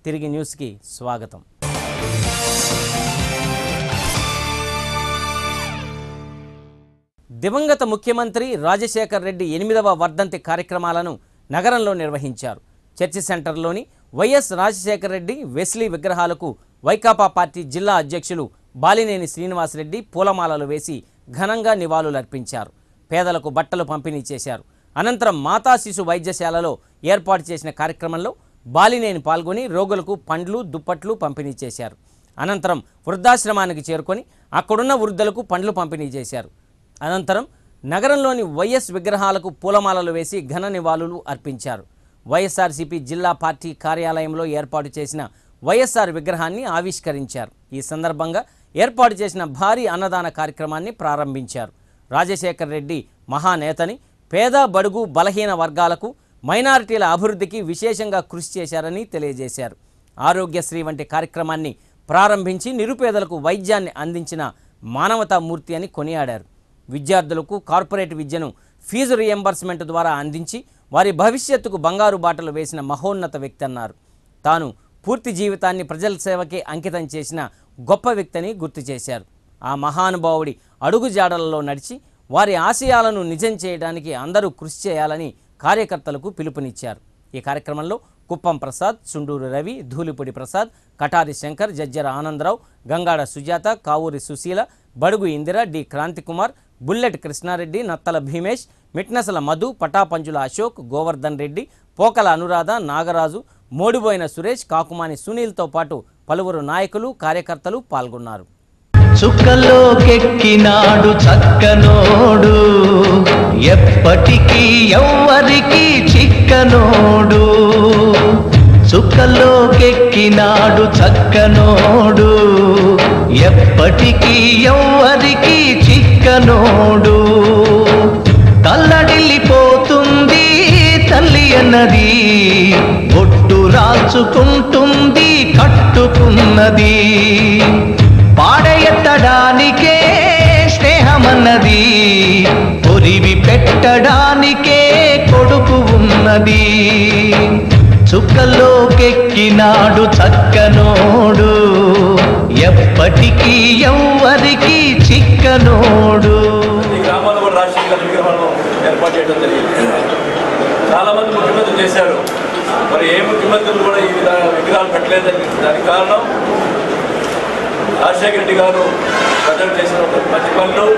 తిరిగి న్యూస్కి స్వాగతం దివంగత ముఖ్యమంత్రి రాజశేఖర్ రెడ్డి ఎనిమిదవ వర్ధంతి కార్యక్రమాలను నగరంలో నిర్వహించారు చర్చి సెంటర్లోని వైఎస్ రాజశేఖర్ రెడ్డి వెస్లీ విగ్రహాలకు వైకాపా పార్టీ జిల్లా అధ్యక్షులు బాలినేని శ్రీనివాసరెడ్డి పూలమాలలు వేసి ఘనంగా నివాళులర్పించారు పేదలకు బట్టలు పంపిణీ చేశారు అనంతరం మాతా శిశు వైద్యశాలలో ఏర్పాటు చేసిన కార్యక్రమంలో బాలినేని పాల్గొని రోగులకు పండ్లు దుప్పట్లు పంపిణీ చేశారు అనంతరం వృద్ధాశ్రమానికి చేరుకొని అక్కడున్న వృద్ధులకు పండ్లు పంపిణీ చేశారు అనంతరం నగరంలోని వైఎస్ విగ్రహాలకు పూలమాలలు వేసి ఘన నివాళులు అర్పించారు వైఎస్ఆర్సీపీ జిల్లా పార్టీ కార్యాలయంలో ఏర్పాటు చేసిన వైఎస్ఆర్ విగ్రహాన్ని ఆవిష్కరించారు ఈ సందర్భంగా ఏర్పాటు చేసిన భారీ అన్నదాన కార్యక్రమాన్ని ప్రారంభించారు రాజశేఖర్ రెడ్డి మహానేతని పేద బడుగు బలహీన వర్గాలకు మైనారిటీల అభివృద్ధికి విశేషంగా కృషి చేశారని తెలియజేశారు ఆరోగ్యశ్రీ వంటి కార్యక్రమాన్ని ప్రారంభించి నిరుపేదలకు వైద్యాన్ని అందించిన మానవతామూర్తి అని కొనియాడారు విద్యార్థులకు కార్పొరేట్ విద్యను ఫీజు రియంబర్స్మెంట్ ద్వారా అందించి వారి భవిష్యత్తుకు బంగారు బాటలు వేసిన మహోన్నత వ్యక్తి అన్నారు తాను పూర్తి జీవితాన్ని ప్రజల సేవకే అంకితం చేసిన గొప్ప వ్యక్తిని గుర్తు చేశారు ఆ మహానుభావుడి అడుగుజాడలలో నడిచి వారి ఆశయాలను నిజం చేయడానికి అందరూ కృషి చేయాలని కార్యకర్తలకు పిలుపునిచ్చారు ఈ కార్యక్రమంలో కుప్పం ప్రసాద్ సుండూరు రవి ధూళిపూడి ప్రసాద్ కటారి శంకర్ జజ్జర ఆనందరావు గంగాడ సుజాత కావూరి సుశీల బడుగు ఇందిర డి క్రాంతికుమార్ బుల్లెట్ కృష్ణారెడ్డి నత్తల భీమేష్ మిట్నసల మధు పటాపంచుల అశోక్ గోవర్ధన్ రెడ్డి పోకల అనురాధ నాగరాజు మోడిబోయిన సురేష్ కాకుమాని సునీల్తో పాటు పలువురు నాయకులు కార్యకర్తలు పాల్గొన్నారు చుక్కలోకెక్కినాడు చక్కనోడు ఎప్పటికీ ఎవ్వరికి చిక్కనోడు చుక్కలోకెక్కినాడు చక్కనోడు ఎప్పటికీ ఎవ్వరికి చిక్కనోడు తల్లడిల్లిపోతుంది తల్లి అన్నది బొట్టు రాల్చుకుంటుంది కట్టుకున్నది పాడెత్తడానికే స్నేహమన్నది పొరివి పెట్టడానికే కొడుకు ఉన్నది చుక్కలోకెక్కినాడు చక్కనోడు ఎప్పటికీ ఎవ్వరికి చిక్కనోడు ఈ గ్రామాల్లో కూడా రాజశేఖర విగ్రహాలను ఏర్పాటు చేయడం జరిగింది చాలా మంది ముఖ్యమంత్రులు చేశారు మరి ఏ ముఖ్యమంత్రులు కూడా ఈ విధంగా విగ్రహాలు పెట్టలేదని దానికి కారణం రాజశేఖర రెడ్డి గారు ప్రజలు చేసిన మంచి పనులు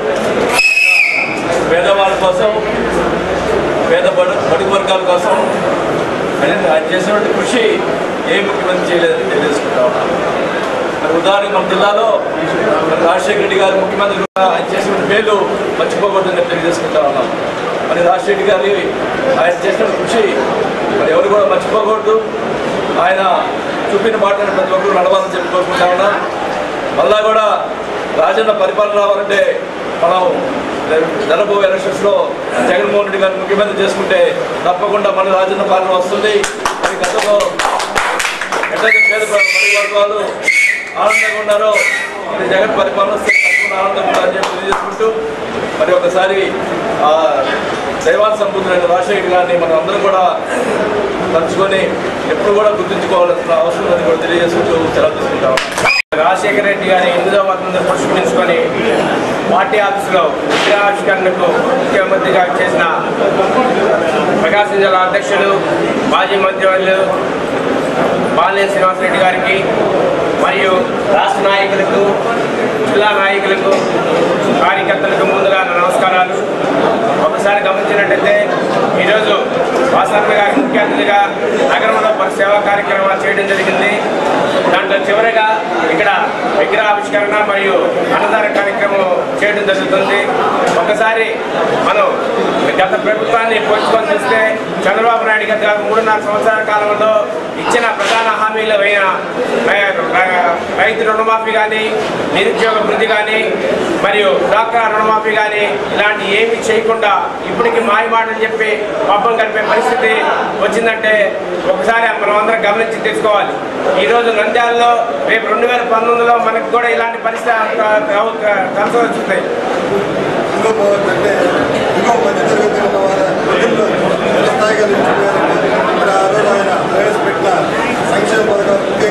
పేదవాళ్ళ కోసం పేద బడు బడుగు వర్గాల కోసం ఆయన ఆయన చేసినటువంటి కృషి ఏ ముఖ్యమంత్రి చేయలేదని తెలియజేసుకుంటా ఉన్నాను మరి ఉదాహరణకు మన జిల్లాలో మరి రాజశేఖర రెడ్డి గారు ముఖ్యమంత్రి కూడా ఆయన చేసిన మేలు మర్చిపోకూడదని తెలియజేసుకుంటా ఉన్నాం మరి రాజశేఖర రెడ్డి గారి ఆయన చేసిన కృషి మరి ఎవరు కూడా మర్చిపోకూడదు ఆయన చూపిన బాటను ప్రతి ఒక్కరు నడవాలని చెప్పి కోరుకుంటా ఉన్నాం మళ్ళా కూడా రాజన్న పరిపాలన రావాలంటే మనం జరగబోయే ఎలక్షన్స్లో జగన్మోహన్ రెడ్డి గారిని ముఖ్యమంత్రి చేసుకుంటే తప్పకుండా మన రాజన్న పాలన వస్తుంది మరి గతంలో ఎట్లయితే పేద బడి వర్గాలు ఆనందంగా ఉన్నారో మరి జగన్ పరిపాలన వస్తే తప్పకుండా ఆనందంగా ఉంటారని చెప్పి తెలియజేసుకుంటూ మరి ఒకసారి ఆ దైవాన్ సంబుద్ధులైన రాజశేఖర్ గారిని మనం అందరం కూడా తలుచుకొని ఎప్పుడు కూడా గుర్తుంచుకోవాల్సిన అవసరం ఉందని కూడా తెలియజేసుకుంటూ సెలవు తీసుకుంటాం రాజశేఖర రెడ్డి గారి ఎనిమిదవ వర్ధంతి పురస్కరించుకొని పార్టీ ఆఫీసులో విగ్రహావిష్కరణకు ముఖ్యమంత్రిగా చేసిన ప్రకాశం జిల్లా అధ్యక్షులు మాజీ మంత్రివర్యులు బాలినేని శ్రీనివాసరెడ్డి గారికి మరియు రాష్ట్ర నాయకులకు జిల్లా నాయకులకు కార్యకర్తలకు ముందుగా నా నమస్కారాలు ఒకసారి గమనించినట్టయితే ఈరోజు వాసన్న గారి ముఖ్య అతిథిగా నగరంలో పలు సేవా కార్యక్రమాలు చేయడం జరిగింది దాంట్లో చివరిగా ఇక్కడ విగ్రహావిష్కరణ మరియు అన్నదాన కార్యక్రమం చేయడం జరుగుతుంది ఒకసారి మనం గత ప్రభుత్వాన్ని పోల్చుకొని చూస్తే చంద్రబాబు నాయుడు గారు మూడున్నర సంవత్సరాల కాలంలో ఇచ్చిన ప్రధాన హామీలు అయిన రైతు రుణమాఫీ కానీ నిరుద్యోగ వృద్ధి కానీ మరియు డాక్టర్ రుణమాఫీ కానీ ఇలాంటి ఏమీ చేయకుండా ఇప్పటికి మాయ మాటలు చెప్పి పబ్బం గడిపే పరిస్థితి వచ్చిందంటే ఒకసారి మనం అందరం గమనించి తెలుసుకోవాలి ఈరోజు నంద్యాలలో రేపు రెండు వేల పంతొమ్మిదిలో మనకు కూడా ఇలాంటి పరిస్థితి కలిసి వస్తుంది ఇంకో అంటే ఇంకో మధ్య తరగతి ఉన్న వారి ప్రజల్లో చిన్న స్థాయిగా నిలిచిపోయారంటే మరి ఆ రోజు ఆయన ప్రవేశపెట్టిన సంక్షేమ పథకాలు ముఖ్యంగా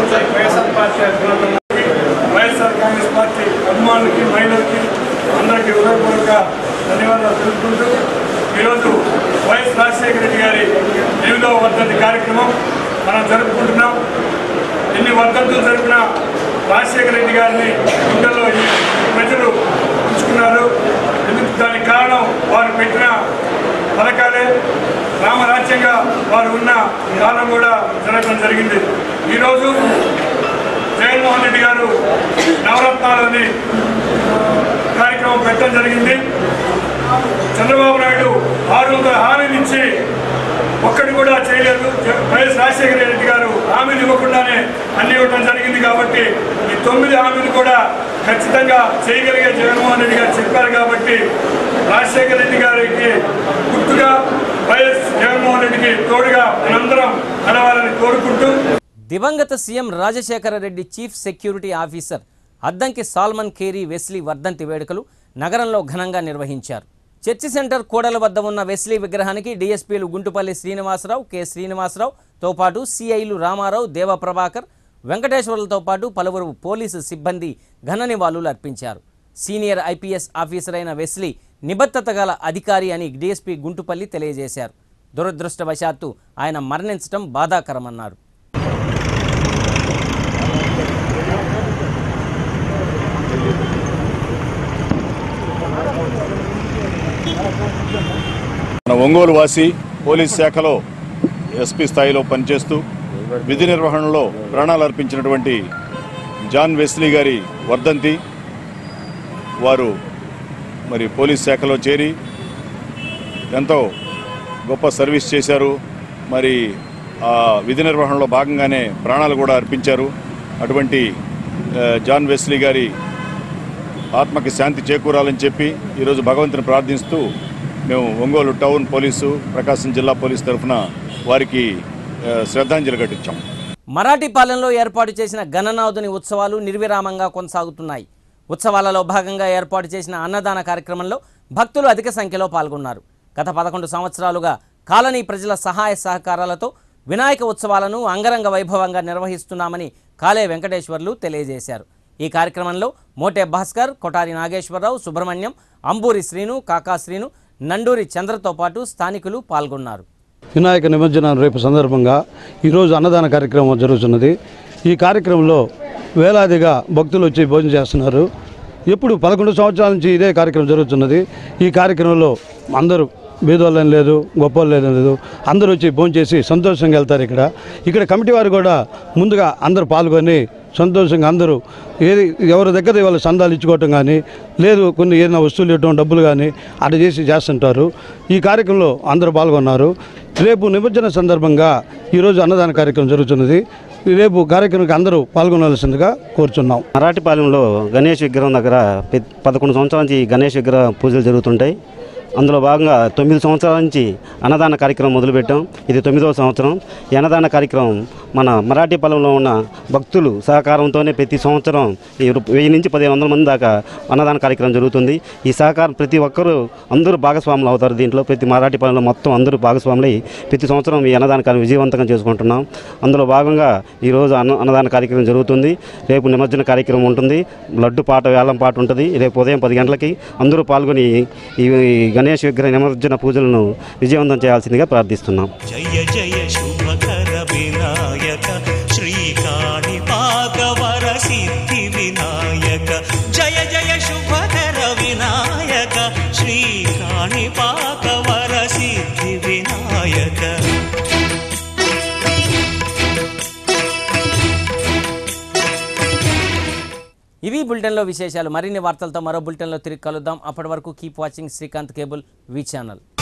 వైఎస్ఆర్ పార్టీ అభిమానులు వైఎస్ఆర్ కాంగ్రెస్ పార్టీ అభిమానులకి మహిళలకి అందరికీ హృదయపూర్వక ధన్యవాదాలు తెలుపుకుంటూ ఈరోజు వైఎస్ రాజశేఖర రెడ్డి గారి ఎనిమిదవ వర్ధంతి కార్యక్రమం మనం జరుపుకుంటున్నాం ఎన్ని వర్ధంతులు జరిపినా రాజశేఖర రెడ్డి గారిని గుండెల్లో ఈ ప్రజలు ఉంచుకున్నారు ఎందుకు దానికి కారణం వారు పెట్టిన పథకాలే రామరాజ్యంగా వారు ఉన్న కాలం కూడా జరగడం జరిగింది ఈరోజు జగన్మోహన్ రెడ్డి గారు నవరత్నాలని కార్యక్రమం పెట్టడం జరిగింది చంద్రబాబు నాయుడు ఆరు వందల హామీలు ఇచ్చి ఒక్కటి కూడా చేయలేదు జ- వైఎస్ రాజశేఖర రెడ్డి గారు హామీలు ఇవ్వకుండానే అన్ని ఇవ్వడం జరిగింది కాబట్టి ఈ తొమ్మిది హామీలు కూడా ఖచ్చితంగా చేయగలిగే జగన్మోహన్ రెడ్డి గారు చెప్పారు కాబట్టి రాజశేఖర రెడ్డి గారికి గుర్తుగా వైఎస్ జగన్మోహన్ రెడ్డికి తోడుగా మనందరం నడవాలని కోరుకుంటూ దివంగత CM Rajasekhara Reddy chief security officer Addanki Solomon Carey Wesley వర్ధంతి వేడుకలు నగరంలో ఘనంగా నిర్వహించారు చర్చి సెంటర్ కోడల వద్ద ఉన్న వెస్లీ విగ్రహానికి డీఎస్పీలు గుంటుపల్లి శ్రీనివాసరావు కె శ్రీనివాసరావుతో పాటు సిఐలు రామారావు దేవప్రభాకర్ వెంకటేశ్వర్లతో పాటు పలువురు పోలీసు సిబ్బంది ఘన నివాళులు అర్పించారు సీనియర్ ఐపీఎస్ ఆఫీసర్ అయిన వెస్లీ నిబద్ధత గల అధికారి అని డీఎస్పీ గుంటుపల్లి తెలియజేశారు దురదృష్టవశాత్తు ఆయన మరణించడం బాధాకరమన్నారు మన ఒంగోలు వాసి పోలీస్ శాఖలో ఎస్పీ స్థాయిలో పనిచేస్తూ విధి నిర్వహణలో ప్రాణాలు అర్పించినటువంటి జాన్ వెస్లీ గారి వర్ధంతి వారు మరి పోలీస్ శాఖలో చేరి ఎంతో గొప్ప సర్వీస్ చేశారు మరి ఆ విధి నిర్వహణలో భాగంగానే ప్రాణాలు కూడా అర్పించారు అటువంటి ఆ, జాన్ వెస్లీ గారి ఆత్మకి శాంతి చేకూరాలని చెప్పి ఈరోజు భగవంతుని ప్రార్థిస్తూ మేము ఒంగోలు టౌన్ పోలీసు ప్రకాశం జిల్లా పోలీసు తరఫున వారికి ఆ, శ్రద్ధాంజలి ఘటించాం మరాఠీపాలెంలో ఏర్పాటు చేసిన గణనాథుని ఉత్సవాలు నిర్విరామంగా కొనసాగుతున్నాయి ఉత్సవాలలో భాగంగా ఏర్పాటు చేసిన అన్నదాన కార్యక్రమంలో భక్తులు అధిక సంఖ్యలో పాల్గొన్నారు గత పదకొండు సంవత్సరాలుగా కాలనీ ప్రజల సహాయ సహకారాలతో వినాయక ఉత్సవాలను అంగరంగ వైభవంగా నిర్వహిస్తున్నామని కాలే వెంకటేశ్వర్లు తెలియజేశారు ఈ కార్యక్రమంలో మోటే భాస్కర్ కొటారి నాగేశ్వరరావు సుబ్రహ్మణ్యం అంబూరి శ్రీను కాకా శ్రీను నండూరి చంద్రతో పాటు స్థానికులు పాల్గొన్నారు వినాయక నిమజ్జనం రేపు సందర్భంగా ఈరోజు అన్నదాన కార్యక్రమం జరుగుతున్నది ఈ కార్యక్రమంలో వేలాదిగా భక్తులు వచ్చి భోజనం చేస్తున్నారు ఎప్పుడు పదకొండు సంవత్సరాల నుంచి ఇదే కార్యక్రమం జరుగుతున్నది ఈ కార్యక్రమంలో అందరూ బీదోళ్ళని లేదు గొప్పవాళ్ళని లేదు అందరూ వచ్చి భోజనం చేసి సంతోషంగా వెళ్తారు ఇక్కడ ఇక్కడ కమిటీ వారు కూడా ముందుగా అందరూ పాల్గొని సంతోషంగా అందరూ ఏది ఎవరి దగ్గర వాళ్ళు సందాలు ఇచ్చుకోవటం కానీ లేదు కొన్ని ఏదైనా వస్తువులు ఇవ్వటం డబ్బులు కానీ అట్లా చేసి చేస్తుంటారు ఈ కార్యక్రమంలో అందరూ పాల్గొన్నారు రేపు నిమజ్జన సందర్భంగా ఈరోజు అన్నదాన కార్యక్రమం జరుగుతున్నది రేపు కార్యక్రమానికి అందరూ పాల్గొనాల్సిందిగా కోరుచున్నాం మరాఠీపాలెంలో గణేష్ విగ్రహం దగ్గర పె- పదకొండు సంవత్సరాల నుంచి ఈ గణేష్ విగ్రహ పూజలు జరుగుతుంటాయి అందులో భాగంగా తొమ్మిది సంవత్సరాల నుంచి అన్నదాన కార్యక్రమం మొదలుపెట్టాం ఇది తొమ్మిదవ సంవత్సరం ఈ అన్నదాన కార్యక్రమం మన మరాఠీపాలెంలో ఉన్న భక్తులు సహకారంతోనే ప్రతి సంవత్సరం ఈ రు- వెయ్యి నుంచి పదిహేను వందల మంది దాకా అన్నదాన కార్యక్రమం జరుగుతుంది ఈ సహకారం ప్రతి ఒక్కరూ అందరూ భాగస్వాములు అవుతారు దీంట్లో ప్రతి మరాఠీపాలెంలో మొత్తం అందరూ భాగస్వాములై ప్రతి సంవత్సరం ఈ అన్నదాన కార్యం విజయవంతంగా చేసుకుంటున్నాం అందులో భాగంగా ఈరోజు అన్న అన్నదాన కార్యక్రమం జరుగుతుంది రేపు నిమజ్జన కార్యక్రమం ఉంటుంది లడ్డు పాట వేలం పాట ఉంటుంది రేపు ఉదయం పది గంటలకి అందరూ పాల్గొని ఈ ఈ గణేష్ విగ్రహ నిమజ్జన పూజలను విజయవంతం చేయాల్సిందిగా ప్రార్థిస్తున్నాం జయ జయ శుభకర వినాయక శ్రీకాణిపాకవర సిద్ధి వినాయక జయ జయ శుభకర వినాయక శ్రీకాణిపాకవర సిద్ధి వినాయక ఇవి బులెటిన్లో విశేషాలు మరిన్ని వార్తలతో మరో బులెటిన్లో తిరిగి కలుద్దాం అప్పటి వరకు keep watching Srikanth cable V channel